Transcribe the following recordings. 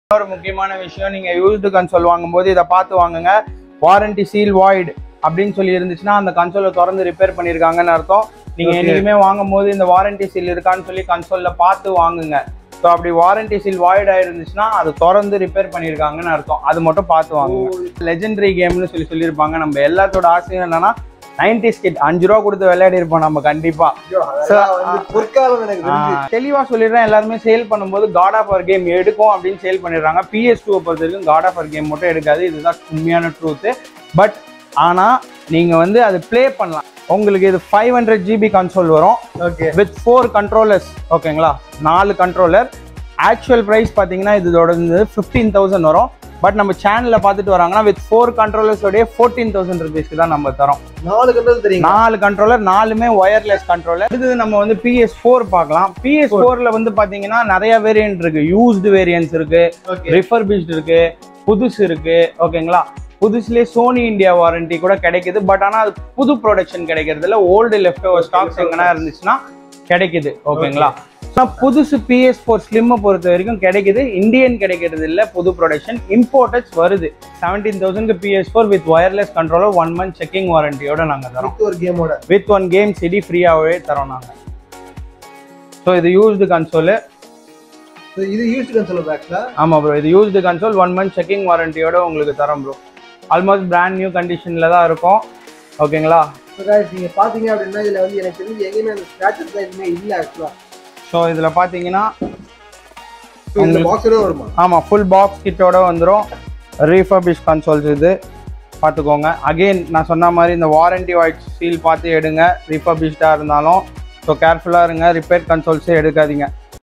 ஒரு முக்கியமான விஷயம் நீங்க யூஸ்டு கன்சோல் வாங்கும்போது இதை பார்த்து வாங்குங்க வாரண்டி சீல் வாய்டு அப்படின்னு சொல்லி இருந்துச்சுன்னா அந்த கன்சோலை திறந்து ரிப்பேர் பண்ணியிருக்காங்கன்னு அர்த்தம் நீங்க Okay. என்னைக்குமே வாங்கும் போது இந்த வாரண்டி சீல் இருக்கான்னு சொல்லி கன்சோல்ல பார்த்து வாங்குங்க ஸோ அப்படி வாரண்டி சீல் வாய்ட் ஆயிருந்துச்சுன்னா அது திறந்து ரிப்பேர் பண்ணியிருக்காங்கன்னு அர்த்தம் அது மட்டும் பார்த்து வாங்குங்க லெஜெண்டரி கேம்னு சொல்லி சொல்லியிருப்பாங்க நம்ம எல்லாத்தோட ஆசையும் என்னன்னா நைன்டி ஸ்கிட் அஞ்சு ரூபா கொடுத்து விளையாடி இருப்போம் நம்ம கண்டிப்பா ஐயோ, அதெல்லாம் வந்து பொற்காலம் எனக்கு தெரிஞ்சு. ஆஹ் தெளிவா சொல்லிடுறேன் எல்லாருமே சேல் பண்ணும்போது காட் ஆஃப் கேம் எடுக்கும் அப்படின்னு சேல் பண்ணிடுறாங்க பிஎஸ் டூ பொறுத்த வரைக்கும் காட் ஆஃப் கேம் மட்டும் எடுக்காது இதுதான் உண்மையான ட்ரூத்து பட் ஆனா நீங்க வந்து அது ப்ளே பண்ணலாம் உங்களுக்கு இது ஃபைவ் ஹண்ட்ரட் ஜிபி கன்சோல் வரும் Okay. வித் ஃபோர் கண்ட்ரோலர்ஸ் ஓகேங்களா நாலு கண்ட்ரோலர் ஆக்சுவல் ப்ரைஸ் பார்த்தீங்கன்னா இதோட வந்து ஃபிஃப்டீன் தௌசண்ட் வரும் பட் நம்ம சேனலில் பார்த்துட்டு வராங்கன்னா வித் ஃபோர் கண்ட்ரோலர்ஸோடய ஃபோர்டீன் தௌசண்ட் ருபீஸ்க்கு தான் நம்ம தரோம் நாலு கண்ட்ரோல் தெரியுங்க நாலு கண்ட்ரோலர் நாலுமே ஒயர்லெஸ் கண்ட்ரோலர் அடுத்தது நம்ம வந்து பிஎஸ் ஃபோர் பார்க்கலாம் பிஎஸ் ஃபோர்ல வந்து பாத்தீங்கன்னா நிறைய வேரியன்ட் இருக்கு யூஸ்டு வேரியன்ஸ் இருக்கு ஓகே ரிஃபர்பிஷ்ட் இருக்கு புதுசு இருக்கு ஓகேங்களா புதுசுலேயே சோனி இந்தியா வாரண்டி கூட கிடைக்குது பட் ஆனால் அது புது ப்ரொடக்ஷன் கிடைக்கிறது இல்லை ஓல்டு லெஃப்ட் ஓவர் ஸ்டாக்ஸ் எங்கன்னா இருந்துச்சுன்னா கிடைக்குது ஓகேங்களா ஸோ புதுசு பிஎஸ் ஃபோர் ஸ்லிம்மை பொறுத்த வரைக்கும் கிடைக்குது இந்தியன் கிடைக்கிறது இல்லை புது ப்ரொடக்ஷன் இம்போர்ட்டட்ஸ் வருது செவன்டீன் தௌசண்ட்க்கு PS four with wireless controller one month checking வாரண்டியோட நாங்கள் தரோம் அடுத்து ஒரு கேமோட வித் ஒன் கேம் சிடி ஃப்ரீயாகவே தரோம் நாங்கள் ஸோ இது யூஸ்டு கன்சோலு இது யூஸ்டு கன்சோல் ஆக்சுவலா ஆமாம் ப்ரோ இது used console one month checking வாரண்டியோட உங்களுக்கு தரோம் ப்ரோ ஆல்மோஸ்ட் பிராண்ட் நியூ கண்டிஷனில் தான் இருக்கும் ஓகேங்களா நீங்க பாத்தீங்க அப்படின்னா இதுல வந்து எனக்கு தெரிஞ்சு எங்கேயுமே அந்த ஸ்கிராச்சஸ் எதுவுமே இல்ல ஆக்சுவலா ஸோ இதில் பார்த்தீங்கன்னா இந்த பாக்ஸோட வருமா ஆமாம் ஃபுல் பாக்ஸ் கிட்டோட வந்துடும் ரீஃபர்பிஷ் கன்சோல்ஸ் இது பார்த்துக்கோங்க அகெயின் நான் சொன்ன மாதிரி இந்த வாரண்டி வாய்ட் சீல் பார்த்து எடுங்க ரீஃபர்பிஷ்டாக இருந்தாலும் ஸோ கேர்ஃபுல்லாக இருங்க ரிப்பேர் கன்சோல்ஸே எடுக்காதீங்க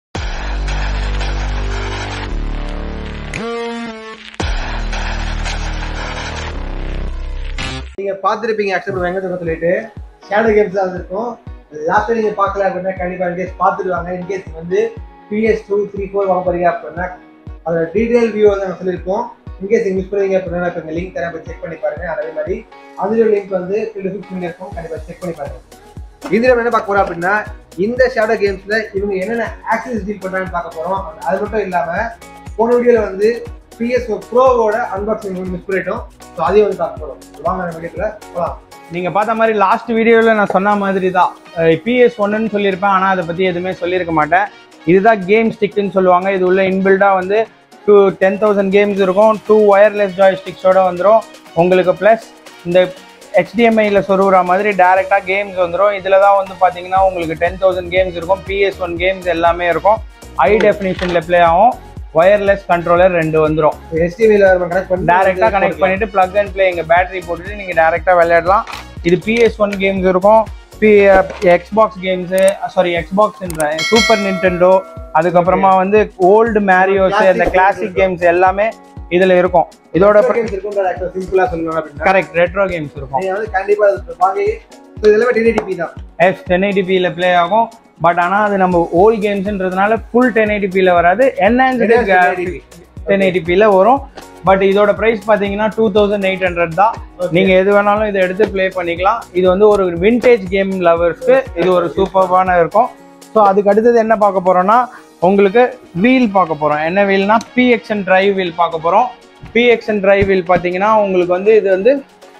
நீங்க பாத்துருப்பீங்க ஆக்சுவலா வெங்கட சொல்லிட்டு ஷேடோ கேம்ஸ் தான் இருக்கும் லாஸ்ட் நீங்க பார்க்கல அப்படின்னா கண்டிப்பா இன்கேஸ் பார்த்துட்டு வாங்க இன்கேஸ் வந்து பிஎஸ் டூ த்ரீ ஃபோர் வாங்க போறீங்க அப்படின்னா அதோட டீடைல் வியூ வந்து நாங்கள் சொல்லியிருக்கோம் இன்கேஸ் யூஸ் பண்ணுவீங்க அப்படின்னா இப்போ இந்த லிங்க் தரேன் போய் செக் பண்ணி பாருங்க அதே மாதிரி அதோட லிங்க் வந்து டிஸ்கிரிப்ஷன்ல இருக்கும் கண்டிப்பா செக் பண்ணி பாருங்க இது நம்ம என்ன பார்க்க போறோம் அப்படின்னா இந்த ஷேடோ கேம்ஸ்ல இவங்க என்னென்ன ஆக்சஸ் டீல் பண்றாங்கன்னு பார்க்க போறோம் அது மட்டும் இல்லாம போன வீடியோல வந்து பிஎஸ் ப்ரோவோட அன்பாக்சிங் மிஸ் பண்ணிட்டோம் ஸோ அதையும் வந்து பார்க்க போறோம் வாங்க நம்ம வீடியோல போலாம் நீங்கள் பார்த்த மாதிரி லாஸ்ட் வீடியோவில் நான் சொன்ன மாதிரி தான் பிஎஸ் ஒன்றுன்னு சொல்லியிருப்பேன் ஆனால் அதை பற்றி எதுவுமே சொல்லியிருக்க மாட்டேன் இதுதான் கேம் ஸ்டிக்குன்னு சொல்லுவாங்க இது உள்ள இன்பில்டாக வந்து டூ டென் தௌசண்ட் கேம்ஸ் இருக்கும் டூ ஒயர்லெஸ் ஜாய் ஸ்டிக்ஸோட வந்துடும் உங்களுக்கு ப்ளஸ் இந்த ஹெச்டிஎம்ஐயில் சொருகிற மாதிரி டேரெக்டாக கேம்ஸ் வந்துடும் இதில் தான் வந்து பார்த்தீங்கன்னா உங்களுக்கு டென் தௌசண்ட் கேம்ஸ் இருக்கும் பிஎஸ் ஒன் கேம்ஸ் எல்லாமே இருக்கும் ஹை டெஃபினிஷனில் ப்ளே ஆகும் ஒயர்லெஸ் கண்ட்ரோலர் ரெண்டு வந்துடும் HDMI-ல நம்ம கனெக்ட் பண்ணி டேரெக்டாக கனெக்ட் பண்ணிட்டு பிளக் அண்ட் ப்ளே எங்கள் பேட்டரி போட்டுட்டு நீங்கள் டேரெக்டாக விளையாடலாம் இது பிஎஸ் ஒன் கேம்ஸ் இருக்கும் பி எக்ஸ்பாக்ஸ் கேம்ஸு சாரி எக்ஸ்பாக்ஸ்ன்ற சூப்பர் நிண்டெண்டோ அதுக்கப்புறமா வந்து ஓல்டு மேரியோஸ் அந்த கிளாசிக் கேம்ஸ் எல்லாமே இதில் இருக்கும் இதோட கேம்ஸ் இருக்கும் ஆக்சுவலா சிம்பிளா சொல்லணும் அப்படின்னா கரெக்ட் ரெட்ரோ கேம்ஸ் இருக்கும் நீங்க வந்து கண்டிப்பா அது வாங்கி ஸோ இதெல்லாமே டென் தான் எஸ் டென் எயிட்டிபியில் ப்ளே ஆகும் பட் ஆனால் அது நம்ம ஓல்ட் கேம்ஸ்ன்றதுனால ஃபுல் டென் எயிட்டிபியில் வராது என்ஹான்ஸ்டு டென் எயிட்டிபியில் வரும் பட் இதோட ப்ரைஸ் பார்த்தீங்கன்னா டூ தௌசண்ட் எயிட் ஹண்ட்ரட் தான் நீங்கள் எது வேணாலும் இதை எடுத்து ப்ளே பண்ணிக்கலாம் இது வந்து ஒரு விண்டேஜ் கேம் லவர்ஸ்க்கு இது ஒரு சூப்பர்வான இருக்கும் ஸோ அதுக்கு அடுத்தது என்ன பார்க்க போகிறோம்னா உங்களுக்கு வீல் பார்க்க போகிறோம் என்ன வீல்னா பிஎக்ஸ்என் டிரைவ் வீல் பார்க்க போகிறோம் பிஎக்ஸ்என் டிரைவ் வீல் பார்த்தீங்கன்னா உங்களுக்கு வந்து இது வந்து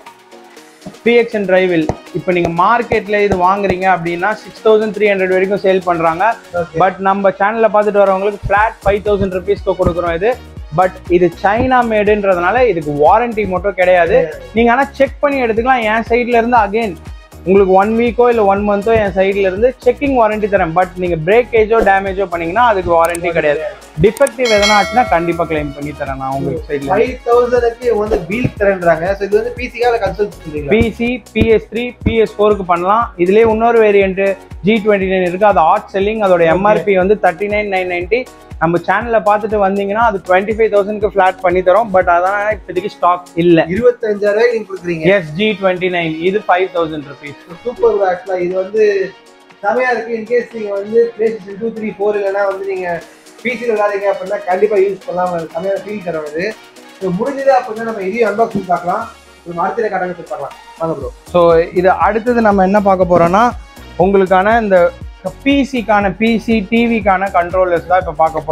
பிஎக்ஸ்என் டிரைவில் இப்போ நீங்கள் மார்க்கெட்டில் இது வாங்குறீங்க அப்படின்னா சிக்ஸ் தௌசண்ட் த்ரீ ஹண்ட்ரட் வரைக்கும் சேல் பண்ணுறாங்க Okay. பட் நம்ம சேனலில் பார்த்துட்டு வரவங்களுக்கு ஃப்ளாட் ஃபைவ் தௌசண்ட் ருபீஸ்க்கு கொடுக்குறோம் இது பட் இது சைனா மேடுன்றதுனால இதுக்கு வாரண்டி மட்டும் கிடையாது நீங்கள் ஆனால் செக் பண்ணி எடுத்துக்கலாம் என் சைட்ல இருந்து அகைன் உங்களுக்கு ஒன் வீக்கோ இல்லை ஒன் மந்த்தோ என் சைட்ல இருந்து செக்கிங் வாரண்டி தரேன் பட் நீங்கள் பிரேக்கேஜோ டேமேஜோ பண்ணீங்கன்னா அதுக்கு வாரண்டி கிடையாது டிஃபெக்டிவ் எதனா ஆச்சுன்னா கண்டிப்பாக க்ளைம் பண்ணி தரேன் நான் உங்களுக்கு சைட்ல ஃபைவ் தௌசண்ட்க்கு இவங்க வந்து வீல் தரேன்றாங்க ஸோ இது வந்து பிசிக்காக கன்சல்ட் சொல்றீங்களா பிசி பிஎஸ் த்ரீ பிஎஸ் ஃபோருக்கு பண்ணலாம் இதுலேயே இன்னொரு வேரியன்ட் ஜி டுவெண்ட்டி நைன் இருக்கு அது ஆட் செல்லிங் அதோட எம்ஆர்பி வந்து தேர்ட்டி நைன் நைன் நைன்ட்டி நம்ம சேனலில் பார்த்துட்டு வந்தீங்கன்னா அது டுவெண்ட்டி ஃபைவ் தௌசண்ட்க்கு ஃபிளாட் பண்ணி தரோம் பட் அதான் இப்போதைக்கு ஸ்டாக் இல்லை இருபத்தஞ்சாயிரம் ரூபாய்க்கு நீங்க கொடுக்குறீங்க எஸ் ஜி டுவெண்ட்டி நைன் இது ஃபைவ் தௌசண்ட் ருபீஸ் சூப்பர் ஆக்சுவலா இது வந்து செமையா இருக்கு இன்கேஸ் நீங்க வந்து PlayStation two three four இல்லைன்னா வந்து நீங்க பிசி விளையாடுறீங்க அப்படின்னா கண்டிப்பா யூஸ் பண்ணலாம் அது செமையான ஃபீல் தரும் இது ஸோ முடிஞ்சது அப்படின்னா நம்ம இதையும் அன்பாக்சிங் பார்க்கலாம் ஒரு அடுத்த காட்டாங்க சொல்லி பார்க்கலாம் வாங்க ப்ரோ ஸோ இது அடுத்தது நம்ம என்ன பார்க்க போறோம்னா உங்களுக்கான இந்த பிசிக்கான பிசி டிவிக்கான கண்ட்ரோலர்ஸ் தான் இப்போ பார்க்க போகிறோம்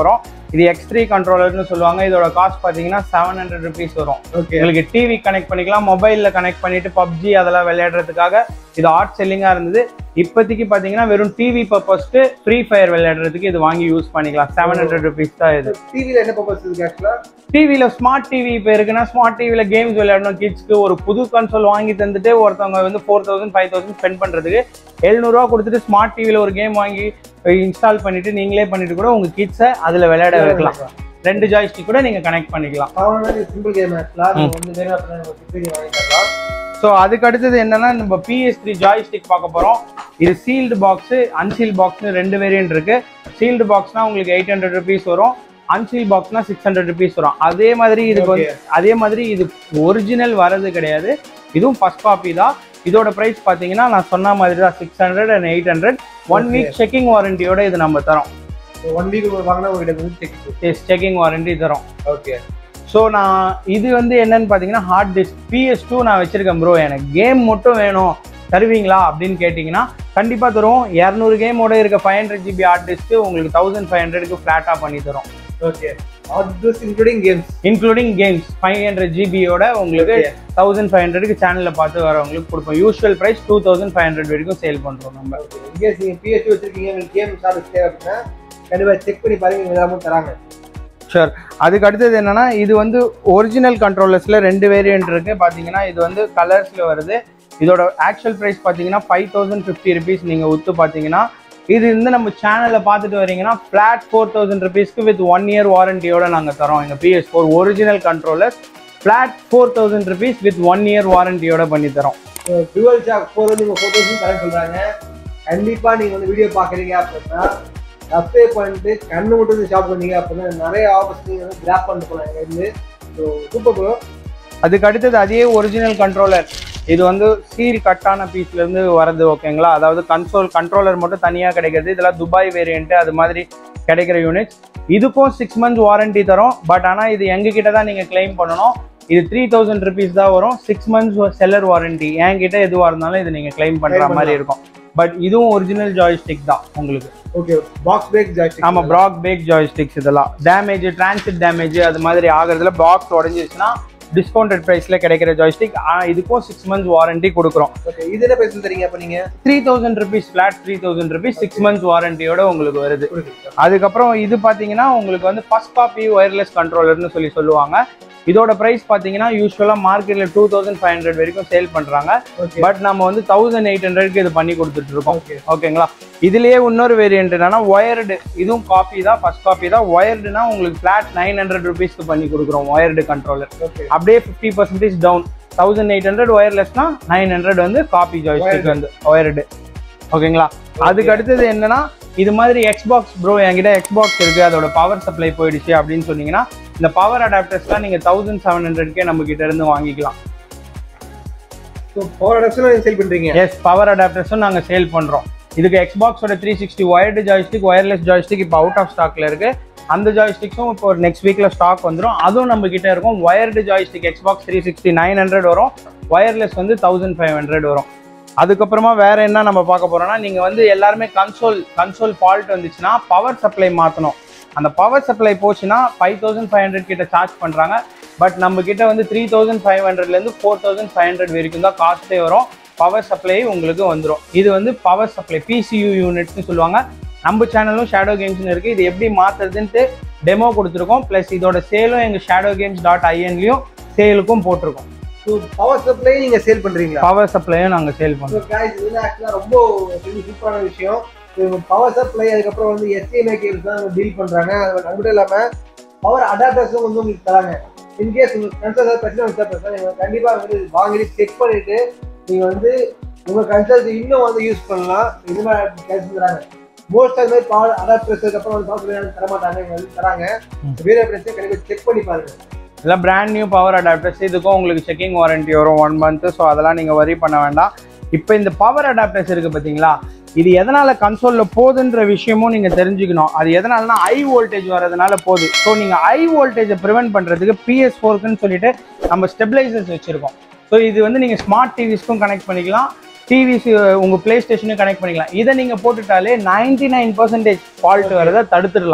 இது எக்ஸ் த்ரீ கண்ட்ரோலர்னு சொல்லுவாங்க இதோட காஸ்ட் பார்த்தீங்கன்னா செவன் ஹண்ட்ரட் ருபீஸ் வரும் ஓகே உங்களுக்கு டிவி கனெக்ட் பண்ணிக்கலாம் மொபைலில் கனெக்ட் பண்ணிட்டு பப்ஜி அதெல்லாம் விளையாடுறதுக்காக இது ஆர்ட் செல்லிங்காக இருந்தது இப்போதைக்கு பார்த்தீங்கன்னா வெறும் டிவி பர்பஸ்க்கு ஃப்ரீ ஃபயர் விளையாடுறதுக்கு இது வாங்கி யூஸ் பண்ணிக்கலாம் செவன் ஹண்ட்ரட் ருபீஸ் தான் இது டிவில என்ன பர்பஸ் இருக்கு ஆக்சுவலா டிவியில் ஸ்மார்ட் டிவி இப்போ இருக்குன்னா ஸ்மார்ட் டிவியில் கேம்ஸ் விளையாடணும் கிட்ஸ்க்கு ஒரு புது கன்சோல் வாங்கி தந்துட்டு ஒருத்தவங்க வந்து four thousand five thousand spend பண்ணுறதுக்கு எழுநூறுவா கொடுத்துட்டு ஸ்மார்ட் டிவியில் ஒரு கேம் வாங்கி இன்ஸ்டால் பண்ணிட்டு நீங்களே பண்ணிட்டு கூட உங்கள் கிட்ஸை அதில் விளையாட வைக்கலாம் ரெண்டு ஜாய்ஸ்டிக் கூட நீங்கள் கனெக்ட் பண்ணிக்கலாம் சிம்பிள் கேம் ஆக்சுவலா நீங்க வந்து வேணும் அப்படின்னா நம்ம கிட்ஸுக்கு வாங்கி தரலாம் ஸோ அதுக்கு அடுத்தது என்னன்னா நம்ம பிஎஸ் த்ரீ ஜாய்ஸ்டிக் பார்க்க போகிறோம் இது சீல்டு பாக்ஸு அன்சீல் பாக்ஸ்னு ரெண்டு வேரியன்ட் இருக்கு சீல்டு பாக்ஸ்னா உங்களுக்கு எயிட் ஹண்ட்ரட் ருபீஸ் வரும் அன்சீல் பாக்ஸ்னா சிக்ஸ் ஹண்ட்ரட் ருபீஸ் வரும் அதே மாதிரி இதுக்கு வந்து அதே மாதிரி இது ஒரிஜினல் வரது கிடையாது இதுவும் ஃபர்ஸ்ட் காப்பி தான் இதோட ப்ரைஸ் பார்த்தீங்கன்னா நான் சொன்ன மாதிரி தான் six hundred and eight hundred one Okay. Week checking வாரண்டியோட இது நம்ம தரோம் ஒன் வீக் வாங்கினா உங்ககிட்ட வந்து செக் செக்கிங் வாரண்டி தரோம் ஓகே ஸோ நான் இது வந்து என்னன்னு பார்த்தீங்கன்னா ஹார்ட் டிஸ்க் பிஎஸ் டூ நான் வச்சிருக்கேன் ப்ரோ எனக்கு கேம் மட்டும் வேணும் தருவீங்களா அப்படின்னு கேட்டிங்கன்னா கண்டிப்பாக தருவோம் இரநூறு கேமோட இருக்க ஃபைவ் ஹண்ட்ரட் ஜிபி ஹார்ட் டிஸ்க்கு உங்களுக்கு தௌசண்ட் ஃபைவ் ஹண்ட்ரடுக்கு ஃப்ளாட்டாக பண்ணி தரோம் okay almost including games including games five hundred ஜிபியோட உங்களுக்கு Okay. தௌசண்ட் ஃபைவ் ஹண்ட்ரடுக்கு சேனலில் பார்த்து வரவங்களுக்கு கொடுப்போம் usual price two thousand five hundred வரைக்கும் சேல் பண்ணுறோம் நம்ம இன்கேஸ் நீங்க பிஎஸ்சி வச்சிருக்கீங்க உங்களுக்கு கேம் சர்வீஸ் தேவை அப்படின்னா கண்டிப்பா செக் பண்ணி பாருங்க இவங்க எல்லாமே தராங்க ஷூர் அதுக்கு அடுத்தது என்னன்னா இது வந்து ஒரிஜினல் கண்ட்ரோலர்ஸ்ல ரெண்டு வேரியன்ட் இருக்கு பாத்தீங்கன்னா இது வந்து கலர்ஸ்ல வருது இதோட ஆக்சுவல் பிரைஸ் பாத்தீங்கன்னா ஃபைவ் தௌசண்ட் ஃபிஃப்டி ருபீஸ் நீங்க உத்து பாத்தீங்கன்னா இது வந்து நம்ம சேனல்ல பார்த்துட்டு வரீங்கன்னா ஃபிளாட் ஃபோர் தௌசண்ட் ருபீஸ்க்கு வித் ஒன் இயர் வாரண்டியோட நாங்க தரோம் எங்க PS four original controller flat four thousand rupees with one year வாரண்டியோட பண்ணி தரோம் டுவெல் ஷாக் ஃபோர் வந்து ஃபோர் தௌசண்ட் தரேன் சொல்றாங்க கண்டிப்பா நீங்க வந்து வீடியோ பாக்குறீங்க அப்படின்னா சப்ஸ்கிரைப் பண்ணிட்டு கண்ணு மட்டும் ஷாப் பண்ணீங்க அப்படின்னா நிறைய ஆஃபர்ஸ் நீங்க வந்து கிராப் பண்ணிட்டு போலாம் இங்க இருந்து ஸோ சூப்பர் ப்ரோ அதுக்கு அடுத்தது அதே ஒரிஜினல் கண்ட்ரோலர் இது வந்து சீல் கட்டான பீஸ்ல இருந்து வரது ஓகேங்களா அதாவது கன்சோல் கண்ட்ரோலர் மட்டும் தனியா கிடைக்கிறது இதெல்லாம் துபாய் வேரியன்ட் அது மாதிரி கிடைக்கிற யூனிட்ஸ் இதுக்கும் சிக்ஸ் மந்த்ஸ் வாரண்டி தரும் பட் ஆனா இது எங்க கிட்ட தான் நீங்க கிளைம் பண்ணணும் இது த்ரீ தௌசண்ட் ருபீஸ் தான் வரும் சிக்ஸ் மந்த்ஸ் செல்லர் வாரண்டி என்கிட்ட எதுவா இருந்தாலும் இது நீங்க கிளைம் பண்ற Claim மாதிரி இருக்கும் பட் இதுவும் ஒரிஜினல் ஜாய்ஸ்டிக் தான் உங்களுக்கு ஓகே பாக்ஸ் பிரேக் ஜாய்ஸ்டிக் ஆமா ப்ராக் பேக் ஜாய்ஸ்டிக்ஸ் இதெல்லாம் டேமேஜ் டிரான்சிட் டேமேஜ் அது மாதிரி ஆகிறதுல பாக்ஸ் உடஞ்சிருச்சுன்னா டிஸ்கவுண்டட் ப்ரைஸ்ல கிடைக்கிற ஜாய்ஸ்டிக் இதுக்கும் சிக்ஸ் மந்த்ஸ் வாரண்டி கொடுக்குறோம் ஓகே இது என்ன பிரைஸ் தரீங்க அப்ப நீங்க three thousand rupees flat three thousand rupees six months வாரண்டியோட உங்களுக்கு வருது கொடுக்குறீங்க அதுக்கப்புறம் இது பார்த்தீங்கன்னா உங்களுக்கு வந்து ஃபர்ஸ்ட் காப்பி ஒயர்லெஸ் கண்ட்ரோலர்னு சொல்லி சொல்லுவாங்க இதோட பிரைஸ் பார்த்தீங்கன்னா யூஸ்வலாக மார்க்கெட்டில் டூ தௌசண்ட் ஃபைவ் ஹண்ட்ரட் வரைக்கும் சேல் பண்ணுறாங்க ஓகே பட் நம்ம வந்து தௌசண்ட் எயிட் ஹண்ட்ரட்க்கு இது பண்ணி கொடுத்துட்டு இருக்கோம் ஓகே ஓகேங்களா இதுலயே இன்னொரு வேரியன்ட் என்னன்னா ஒயர்டு இதுவும் காப்பி தான் ஃபர்ஸ்ட் காப்பி தான் ஒயர்டுனா உங்களுக்கு ஃபிளாட் நைன் ஹண்ட்ரட் ருபீஸ்க்கு பண்ணி கொடுக்குறோம் ஒயர்டு கண்ட்ரோலர் ஓகே அப்படியே fifty percentage down thousand eight hundred ஒயர்லெஸ்னா நைன் ஹண்ட்ரட் வந்து காப்பி ஜாய்ஸ்டிக் வந்து ஒயர்டு ஓகேங்களா அதுக்கு அடுத்தது என்னன்னா இது மாதிரி எக்ஸ்பாக்ஸ் ப்ரோ என்கிட்ட எக்ஸ்பாக்ஸ் இருக்கு அதோட பவர் சப்ளை போயிடுச்சு அப்படின்னு சொன்னீங்கன்னா இந்த பவர் அடாப்டர்ஸ்லாம் நீங்க தௌசண்ட் செவன் ஹண்ட்ரட்கே நம்ம கிட்ட இருந்து வாங்கிக்கலாம் ஸோ பவர் அடாப்ஷன் நீங்க சேல் பண்றீங்க எஸ் பவர் அடாப்டர்ஸும் நாங்கள் சேல் பண்ணுறோம் இதுக்கு எக்ஸ்பாக்ஸோட three sixty wired joystick wireless joystick இப்போ அவுட் ஆஃப் ஸ்டாக்ல இருக்கு அந்த ஜாய்ஸ்டிக்ஸும் இப்போ நெக்ஸ்ட் வீக்ல ஸ்டாக் வந்துடும் அதுவும் நம்ம கிட்ட இருக்கும் wired joystick Xbox three sixty nine hundred வரும் ஒயர்லெஸ் வந்து தௌசண்ட் ஃபைவ் ஹண்ட்ரட் வரும் அதுக்கப்புறமா வேற என்ன நம்ம பார்க்க போறோம்னா நீங்க வந்து எல்லாருமே கன்சோல் கன்சோல் ஃபால்ட் வந்துச்சுன்னா பவர் சப்ளை மாற்றணும் அந்த பவர் சப்ளை போச்சுன்னா ஃபைவ் தௌசண்ட் ஃபைவ் ஹண்ட்ரட் கிட்ட சார்ஜ் பண்றாங்க பட் நம்ம கிட்ட வந்து த்ரீ தௌசண்ட் ஃபைவ் ஹண்ட்ரட்லேருந்து ஃபோர் தௌசண்ட் ஃபைவ் ஹண்ட்ரட் வரைக்கும் தான் காஸ்ட்டே வரும் பவர் சப்ளை உங்களுக்கு வந்துடும் இது வந்து பவர் சப்ளை பிசியூ யூனிட்ஸ்னு சொல்லுவாங்க நம்ம சேனலும் ஷேடோ கேம்ஸ்னு இருக்கு இது எப்படி மாத்துறதுன்ட்டு டெமோ கொடுத்துருக்கோம் ப்ளஸ் இதோட சேலும் எங்கள் ஷேடோ கேம்ஸ் டாட் ஐஎன்லையும் சேலுக்கும் போட்டிருக்கோம் ஸோ பவர் சப்ளை நீங்க சேல் பண்றீங்களா பவர் சப்ளையும் நாங்கள் சேல் பண்ணுறோம் ஸோ guys இது வந்து ஆக்சுவலாக ரொம்ப சூப்பரான விஷயம் பவர் சப்ளை அதுக்கப்புறம் வந்து எஸ்டிஎம்ஐ கேபிள்ஸ் தான் டீல் பண்றாங்க அது மட்டும் இல்லாம பவர் அடாப்டர்ஸும் வந்து உங்களுக்கு தராங்க இன்கேஸ் உங்களுக்கு கன்சல்ட் ஏதாவது பிரச்சனை வச்சா பிரச்சனை நீங்க கண்டிப்பா வந்து வாங்கி செக் பண்ணிட்டு நீங்க வந்து உங்க கன்சல்ட் இன்னும் வந்து யூஸ் பண்ணலாம் இது மாதிரி கேஸ் தராங்க மோஸ்ட் ஆஃப் மாதிரி பவர் அடாப்டர்ஸ் அப்புறம் வந்து பவர் தர மாட்டாங்க இவங்க வந்து தராங்க ம். வேற பிரச்சனை கண்டிப்பா செக் பண்ணி பாருங்க இதெல்லாம் பிராண்ட் நியூ பவர் அடாப்டர்ஸ் இதுக்கும் உங்களுக்கு செக்கிங் வாரண்டி வரும் ஒன் மந்த் ஸோ அதெல்லாம் நீங்கள் வரி பண்ண வேண்டாம் இப்போ இந்த பவர் அடாப்டர்ஸ் இருக்குது பார்த்தீங்களா இது எதனால் கன்சோலில் போகுதுன்ற விஷயமும் நீங்கள் தெரிஞ்சுக்கணும் அது எதனாலனா ஹை வோல்டேஜ் வரதுனால போகுது ஸோ நீங்கள் ஹை வோல்டேஜை ப்ரிவென்ட் பண்ணுறதுக்கு பிஎஸ் ஃபோர்க்குன்னு சொல்லிட்டு நம்ம ஸ்டெபிளைசர்ஸ் வச்சுருக்கோம் ஸோ இது வந்து நீங்கள் ஸ்மார்ட் டிவிஸ்க்கும் கனெக்ட் பண்ணிக்கலாம் டிவிஸ் உங்கள் ப்ளே ஸ்டேஷனும் கனெக்ட் பண்ணிக்கலாம் இதை நீங்கள் போட்டுட்டாலே நைன்டி நைன் பர்சன்டேஜ் ஃபால்ட் வரதை தடுத்துடலாம்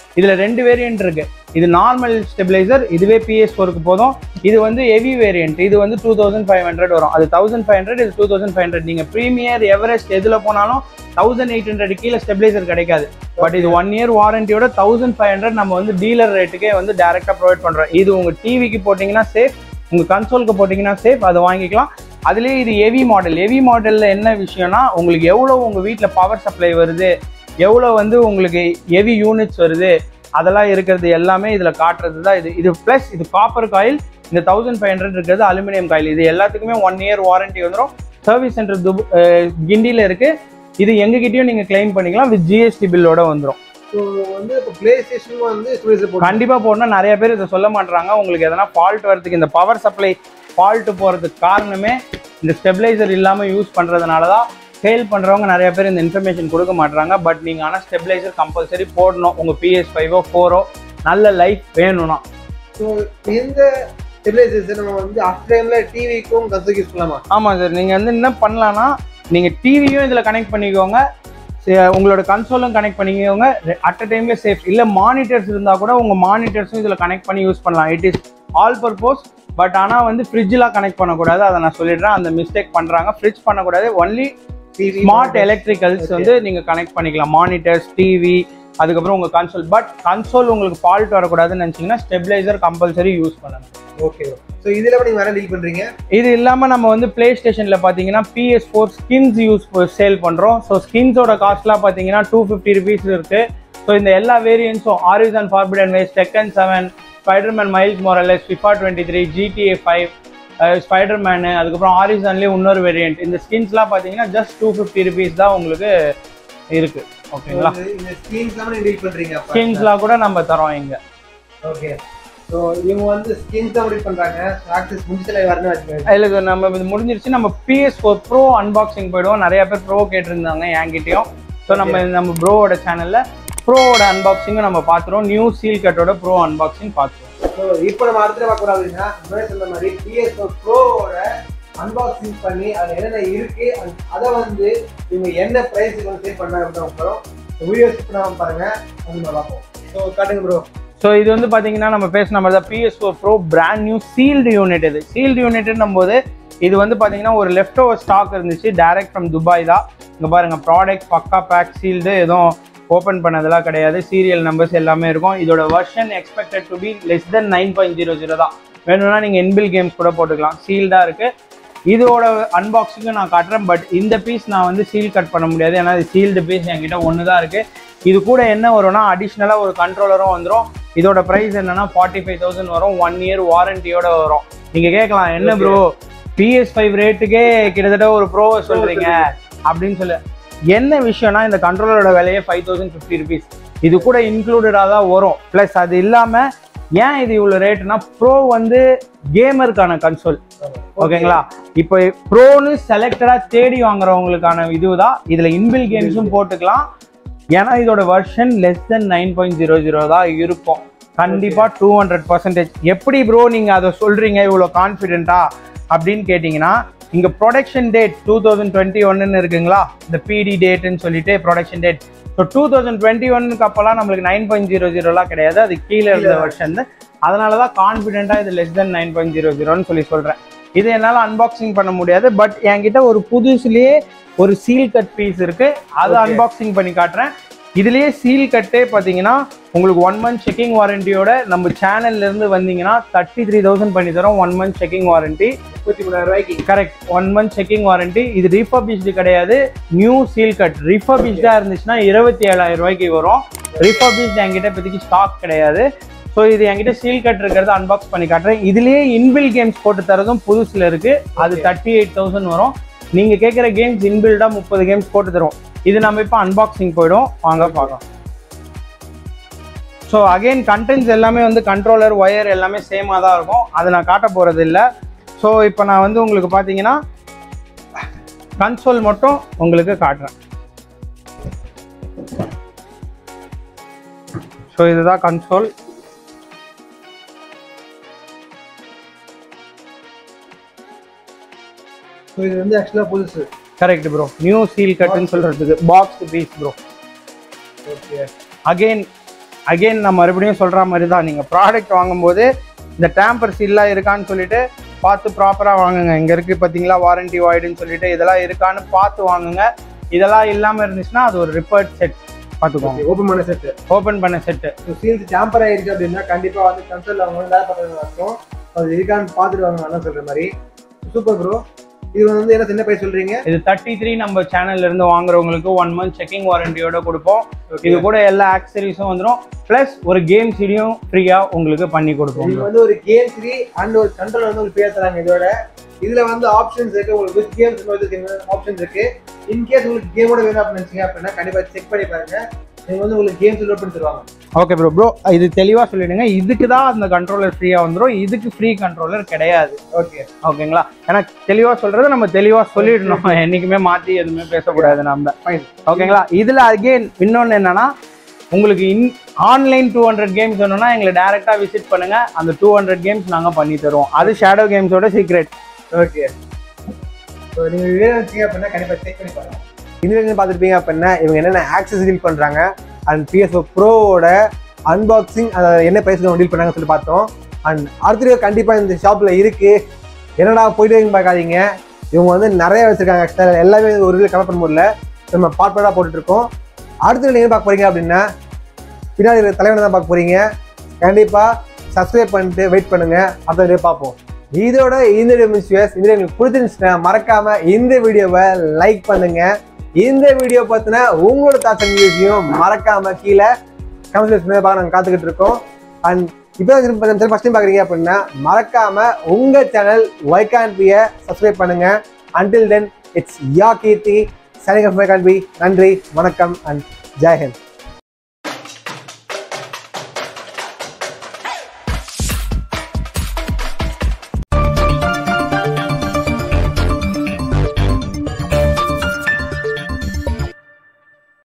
இதுல ரெண்டு வேரியன்ட் இருக்கு இது நார்மல் ஸ்டெபிளைசர் இதுவே பிஎஸ் ஃபோருக்கு போதும் இது வந்து ஹெவி வேரியன்ட் இது வந்து டூ தௌசண்ட் ஃபைவ் ஹண்ட்ரட் வரும் அது தௌசண்ட் ஃபைவ் ஹண்ட்ரட் இது டூ தௌசண்ட் ஃபைவ் ஹண்ட்ரட் நீங்க ப்ரீமியர் எவரெஸ்ட் எதுல போனாலும் தௌசண்ட் எயிட் ஹண்ட்ரட் கீழே ஸ்டெபிளைசர் கிடைக்காது பட் இது ஒன் இயர் வாரண்டியோட தௌசண்ட் ஃபைவ் ஹண்ட்ரட் நம்ம வந்து டீலர் ரேட்டுக்கே வந்து டேரெக்டாக ப்ரொவைட் பண்ணுறோம் இது உங்கள் டிவிக்கு போட்டிங்கன்னா சேஃப் உங்கள் கன்சோலுக்கு போட்டிங்கன்னா சேஃப் அதை வாங்கிக்கலாம் அதுலேயே இது ஹெவி மாடல் ஹெவி மாடலில் என்ன விஷயம்னா உங்களுக்கு எவ்வளோ உங்கள் வீட்டில் பவர் சப்ளை வருது எவ்வளோ வந்து உங்களுக்கு ஹெவி யூனிட்ஸ் வருது அதெல்லாம் இருக்கிறது எல்லாமே இதில் காட்டுறது தான் இது இது ப்ளஸ் இது காப்பர் காயில் இந்த தௌசண்ட் ஃபைவ் ஹண்ட்ரட் இருக்கிறது அலுமினியம் காயில் இது எல்லாத்துக்குமே ஒன் இயர் வாரண்டி வந்துடும் சர்வீஸ் சென்டர் துப் கிண்டியில் இருக்குது இது எங்ககிட்டயும் நீங்கள் கிளைம் பண்ணிக்கலாம் வித் ஜிஎஸ்டி பில்லோட வந்துடும் ஸோ வந்து இப்போ பிளே ஸ்டேஷனும் வந்து ஸ்டோரேஜ் போட்டு கண்டிப்பா போடணும் நிறைய பேர் இதை சொல்ல மாட்டாங்க உங்களுக்கு எதனா ஃபால்ட் வரதுக்கு இந்த பவர் சப்ளை ஃபால்ட் போறதுக்கு காரணமே இந்த ஸ்டெபிளைசர் இல்லாம யூஸ் பண்றதுனால தான் சேல் பண்றவங்க நிறைய பேர் இந்த இன்ஃபர்மேஷன் கொடுக்க மாட்டாங்க பட் நீங்க ஆனா ஸ்டெபிளைசர் கம்பல்சரி போடணும் உங்க பிஎஸ் ஃபைவோ ஃபோரோ நல்ல லைஃப் வேணும்னா ஸோ எந்த ஸ்டெபிலைசேஷன் நம்ம வந்து ஆஃப்டர் டைம்ல டிவிக்கும் கன்சோலுக்கு யூஸ் பண்ணலாமா ஆமா சார் நீங்க வந்து என்ன பண்ணலாம்னா நீங்க டிவியும் இதுல கனெக்ட் பண்ணிக்கோங்க சே- உங்களோட கன்சோலும் கனெக்ட் பண்ணிக்கோங்க அட் அ டைம்ல சேஃப் இல்ல மானிட்டர்ஸ் இருந்தா கூட உங்க மானிட்டர்ஸும் இதுல கனெக்ட் பண்ணி யூஸ் பண்ணலாம் it is all purpose but ஆனா வந்து ஃப்ரிட்ஜ்லாம் கனெக்ட் பண்ணக்கூடாது அதை நான் சொல்லிடுறேன் அந்த மிஸ்டேக் பண்றாங்க ஃப்ரிட்ஜ் பண்ணக்கூடாது ஒன்லி டிவி ஸ்மார்ட் எலக்ட்ரிக்கல்ஸ் வந்து நீங்க கனெக்ட் பண்ணிக்கலாம் மானிட்டர்ஸ் டிவி அதுக்கப்புறம் உங்க கன்சோல் பட் கன்சோல் உங்களுக்கு ஃபால்ட் வரக்கூடாதுன்னு நினைச்சீங்கன்னா ஸ்டெபிளைசர் கம்பல்சரி யூஸ் பண்ணணும் ஓகே ஸோ இதுல நீங்க வேற டீல் பண்றீங்க இது இல்லாம நம்ம வந்து பிளே ஸ்டேஷன்ல பாத்தீங்கன்னா PS four skins use sale பண்றோம் ஸோ ஸ்கின்ஸோட காஸ்ட்லாம் பாத்தீங்கன்னா டூ ஃபிஃப்டி ருபீஸ் இருக்கு ஸோ இந்த எல்லா வேரியன்ஸும் Horizon Forbidden West Tekken seven Spiderman Miles Morales FIFA twenty three GTA five ஸ்பைடர்மேனு அதுக்கப்புறம் ஆரிசன்லேயே இன்னொரு வேரியன்ட் இந்த ஸ்கின்ஸ்லாம் பார்த்தீங்கன்னா ஜஸ்ட் டூ ஃபிஃப்டி ருபீஸ் தான் உங்களுக்கு இருக்கு ஓகேங்களா இந்த ஸ்கீம்ஸ் தான் நீங்க டீல் பண்றீங்க அப்ப ஸ்கின்ஸ்லாம் கூட நம்ம தரோம் இங்க ஓகே ஸோ இவங்க வந்து ஸ்கீம்ஸ் தான் டீல் பண்றாங்க ஆக்சஸ் முடிச்சல வரணும் வச்சுக்கோங்க இதுக்கு நம்ம இது முடிஞ்சிருச்சு நம்ம பிஎஸ் ஃபோர் ப்ரோ அன்பாக்சிங் போயிடுவோம் நிறைய பேர் ப்ரோ கேட்டிருந்தாங்க என்கிட்டயும் ஸோ நம்ம நம்ம ப்ரோவோட சேனல்ல ப்ரோவோட அன்பாக்சிங்கும் நம்ம பார்த்துருவோம் நியூ சீல் கட்டோட ப்ரோ அன்பாக்சிங் பார்த்துருவோம் ஸோ இப்போ நம்ம அடுத்த பார்க்க போறோம் அப்படின்னா முன்னாடி சொன்ன மாதிரி பிஎஸ் ப்ரோவோட அன்பாக்சிங் பண்ணி அது என்னென்ன இருக்கு அது- அதை வந்து இவங்க என்ன ப்ரைஸுக்கு வந்து சேல் பண்ணாங்க அப்படின்னு போகிறோம் வீடியோஸ் பண்ணாம பாருங்க அது நம்ம பார்ப்போம் ஸோ காட்டுங்க ப்ரோ ஸோ இது வந்து பார்த்தீங்கன்னா நம்ம பேசின மாதிரி தான் PS four bro brand new sealed unit இது சீல்டு யூனிட்னும் போது இது வந்து பார்த்தீங்கன்னா ஒரு லெஃப்ட் ஓவர் ஸ்டாக் இருந்துச்சு டைரக்ட் ஃப்ரம் துபாய் தான் இங்கே பாருங்க ப்ராடக்ட் பக்கா பேக் சீல்டு எதுவும் ஓப்பன் பண்ணதெல்லாம் கிடையாது சீரியல் நம்பர்ஸ் எல்லாமே இருக்கும் இதோட version expected to be less than nine point zero zero தான் வேணும்னா நீங்கள் இன்பில் கேம்ஸ் கூட போட்டுக்கலாம் சீல்டாக இருக்குது இதோட அன்பாக்சிங்கும் நான் காட்டுறேன் பட் இந்த பீஸ் நான் வந்து சீல் கட் பண்ண முடியாது ஏன்னா இது சீல்டு பீஸ் என்கிட்ட ஒன்று தான் இருக்குது இது கூட என்ன வரும்னா அடிஷ்னலாக ஒரு கண்ட்ரோலரும் வந்துடும் இதோட ப்ரைஸ் என்னன்னா ஃபார்ட்டி ஃபைவ் தௌசண்ட் வரும் ஒன் இயர் வாரண்டியோட வரும் நீங்கள் கேட்கலாம் என்ன ப்ரோ பிஎஸ் ஃபைவ் ரேட்டுக்கே கிட்டத்தட்ட ஒரு ப்ரோவை சொல்கிறீங்க அப்படின்னு சொல்லு என்ன விஷயம்னா இந்த கண்ட்ரோலரோட விலையே ஃபைவ் தௌசண்ட் ஃபிஃப்டி ருபீஸ் இது கூட இன்க்ளூடடாக தான் வரும் ப்ளஸ் அது இல்லாமல் ஏன் இது இவ்வளோ ரேட்னா ப்ரோ வந்து கேமருக்கான கன்சோல் ஓகேங்களா இப்போ ப்ரோன்னு செலக்டடா தேடி வாங்குறவங்களுக்கான இதுதான் இதுல இன்பில் கேம்ஸும் போட்டுக்கலாம் ஏன்னா இதோட version less than nine point zero zero தான் இருக்கும் கண்டிப்பா டூ ஹண்ட்ரட் பர்சன்டேஜ் எப்படி ப்ரோ நீங்க அதை சொல்றீங்க இவ்வளோ கான்ஃபிடென்ட்டா அப்படின்னு கேட்டிங்கன்னா இங்க production date two thousand twenty ஒன்னு இருக்குங்களா இந்த பிடி டேட்னு சொல்லிட்டு production date so two thousand twenty ஒன்னுக்கு அப்போல்லாம் நம்மளுக்கு நைன் பாயிண்ட் ஜீரோ ஜீரோலாம் கிடையாது அது கீழே இருந்த வெர்ஷன் அதனால தான் கான்ஃபிடென்ட்டாக இது less than nine point zero ஜீரோன்னு சொல்லி சொல்கிறேன் இது என்னால் அன்பாக்சிங் பண்ண முடியாது பட் என்கிட்ட ஒரு புதுசுலேயே ஒரு சீல் கட் பீஸ் இருக்கு அதை Okay. அன்பாக்சிங் பண்ணி காட்டுறேன் இதுலயே சீல் கட்டே பார்த்தீங்கன்னா உங்களுக்கு ஒன் மந்த் செக்கிங் வாரண்டியோட நம்ம சேனல்ல இருந்து வந்தீங்கன்னா தேர்ட்டி த்ரீ தௌசண்ட் பண்ணி தரோம் ஒன் மந்த் செக்கிங் வாரண்டி முப்பத்தி மூணாயிரம் ரூபாய்க்கு correct one month checking warranty இது ரீஃபர்பிஷ்டு கிடையாது நியூ சீல் கட் ரீஃபர்பிஷ்டா இருந்துச்சுன்னா இருபத்தி ஏழாயிரம் ரூபாய்க்கு வரும் ரீஃபர்பிஷ்டு என்கிட்ட இப்போதைக்கு ஸ்டாக் கிடையாது ஸோ இது என்கிட்ட சீல் கட் இருக்கிறத அன்பாக்ஸ் பண்ணி காட்டுறேன் இதுலயே இன்பில் கேம்ஸ் போட்டு தரதும் புதுசுல இருக்கு அது Okay. தேர்ட்டி எயிட் தௌசண்ட் வரும் நீங்க கேட்குற கேம்ஸ் இன்பில்டா முப்பது கேம்ஸ் போட்டு தருவோம் இது நம்ம இப்போ அன்பாக்சிங் போயிடும் வாங்க பார்க்கலாம் ஸோ அகைன் கண்டென்ட்ஸ் எல்லாமே வந்து கண்ட்ரோலர் ஒயர் எல்லாமே சேமாக தான் இருக்கும் அதை நான் காட்ட போகிறது இல்லை ஸோ இப்போ நான் வந்து உங்களுக்கு பார்த்தீங்கன்னா கன்சோல் மட்டும் உங்களுக்கு காட்டுறேன் ஸோ இதுதான் கன்சோல் ஸோ இது வந்து ஆக்சுவலாக புதுசு கரெக்ட் ப்ரோ நியூ சீல் கட்டுன்னு சொல்கிறதுக்கு box piece bro okay again again நான் மறுபடியும் சொல்கிற மாதிரி தான் நீங்கள் ப்ராடக்ட் வாங்கும்போது இந்த டேம்பர் சீல்லாம் இருக்கான்னு சொல்லிட்டு பார்த்து ப்ராப்பராக வாங்குங்க இங்கே இருக்குது பார்த்தீங்களா வாரண்டி வாய்டுன்னு சொல்லிட்டு இதெல்லாம் இருக்கான்னு பார்த்து வாங்குங்க இதெல்லாம் இல்லாமல் இருந்துச்சுன்னா அது ஒரு ரிப்பேர்ட் செட் பார்த்துக்கோங்க ஓப்பன் பண்ண செட் ஓப்பன் பண்ண செட்டு சீல்ஸ் டேம்பர் ஆயிடுச்சு அப்படின்னா கண்டிப்பா வந்து கன்சோல் அவங்க வந்து வேலை பண்ணுறது அர்த்தம் அது இருக்கான்னு பார்த்துட்டு வாங்க அண்ணா சொல்ற மாதிரி சூப்பர் ப்ரோ இது வந்து என்ன சின்ன பையன் சொல்றீங்க இது தேர்ட்டி த்ரீ நம்ம சேனல்ல இருந்து வாங்குறவங்களுக்கு ஒன் மந்த் செக்கிங் வாரண்டியோட கொடுப்போம் இது கூட எல்லா ஆக்சரிஸும் வந்துடும் ப்ளஸ் ஒரு கேம் சீடியும் ஃப்ரீயாக உங்களுக்கு பண்ணி கொடுப்போம் இது வந்து ஒரு கேம் ஃப்ரீ அண்ட் ஒரு கண்ட்ரோல் வந்து உங்களுக்கு பேர் தராங்க இதோட இதுல வந்து ஆப்ஷன்ஸ் இருக்கு உங்களுக்கு வித் கேம்ஸ் ஆப்ஷன்ஸ் இருக்கு இன்கேஸ் உங்களுக்கு கேமோட வேணும் அப்படின்னு நினைச்சீங்க அப்படின்னா கண்டிப்பா செக் பண்ணி பாருங்க நீங்க வந்து உங்களுக்கு கேம்ஸ் லோட் பண்ணி தருவாங்க ஓகே ப்ரோ ப்ரோ இது தெளிவாக சொல்லிடுங்க இதுக்கு தான் அந்த கண்ட்ரோலர் ஃப்ரீயாக வந்துடும் இதுக்கு ஃப்ரீ கண்ட்ரோலர் கிடையாது ஓகே ஓகேங்களா ஏன்னா தெளிவாக சொல்றது நம்ம தெளிவாக சொல்லிடணும் என்னைக்குமே மாற்றி எதுவுமே பேசக்கூடாது நம்ம ஃபைன் ஓகேங்களா இதில் அகெயின் இன்னொன்று என்னன்னா உங்களுக்கு in online two hundred games வேணும்னா எங்களை டேரெக்டாக விசிட் பண்ணுங்க அந்த டூ ஹண்ட்ரட் கேம்ஸ் நாங்கள் பண்ணி தருவோம் அது ஷேடோ கேம்ஸோட சீக்ரெட் ஓகே ஸோ நீங்க வேணும் வச்சீங்க அப்படின்னா கண்டிப்பா செக் பண்ணி பாருங்க இதுல பார்த்துருப்பீங்க அப்படின்னா இவங்க என்னென்ன ஆக்சஸ் டீல் பண்றாங்க அண்ட் பிஎஸ் ப்ரோவோட அன்பாக்சிங் அதை என்ன பிரைஸ்க்கு டீல் பண்ணாங்கன்னு சொல்லி பார்த்தோம் அண்ட் அடுத்த வீடியோ கண்டிப்பா இந்த ஷாப்ல இருக்கு என்னடா போயிட்டு பார்க்காதீங்க இவங்க வந்து நிறைய வச்சிருக்காங்க ஆக்சுவலாக எல்லாமே ஒரு வீடியோ கவர் பண்ண முடியல நம்ம பார்ட் பார்ட்டாக போட்டுட்டு இருக்கோம் அடுத்த வீடியோ என்ன பார்க்க போறீங்க அப்படின்னா பின்னாடி இருக்கிற தலைவனை தான் பார்க்க போறீங்க கண்டிப்பா சப்ஸ்கிரைப் பண்ணிட்டு வெயிட் பண்ணுங்க அடுத்த வீடியோ பார்ப்போம் இதோட இந்த வீடியோ மிஸ்யூஸ் இந்த வீடியோ உங்களுக்கு பிடிச்சிருந்துச்சுன்னா மறக்காம இந்த வீடியோவை லைக் பண்ணுங்க இந்த வீடியோ பார்த்தினா உங்களோட தாட்ஸ் அண்ட் வியூஸையும் மறக்காம கீழே கமெண்ட் பார்க்க நாங்கள் காத்துக்கிட்டு இருக்கோம் அண்ட் இப்போ ஃபஸ்ட் டைம் பார்க்குறீங்க அப்படின்னா மறக்காம உங்க சேனல் ஒய்கான் பியை சப்ஸ்கிரைப் பண்ணுங்க until then it's ya Keerthi signing off my கான் பி நன்றி வணக்கம் அண்ட் ஜெய்ஹிந்த்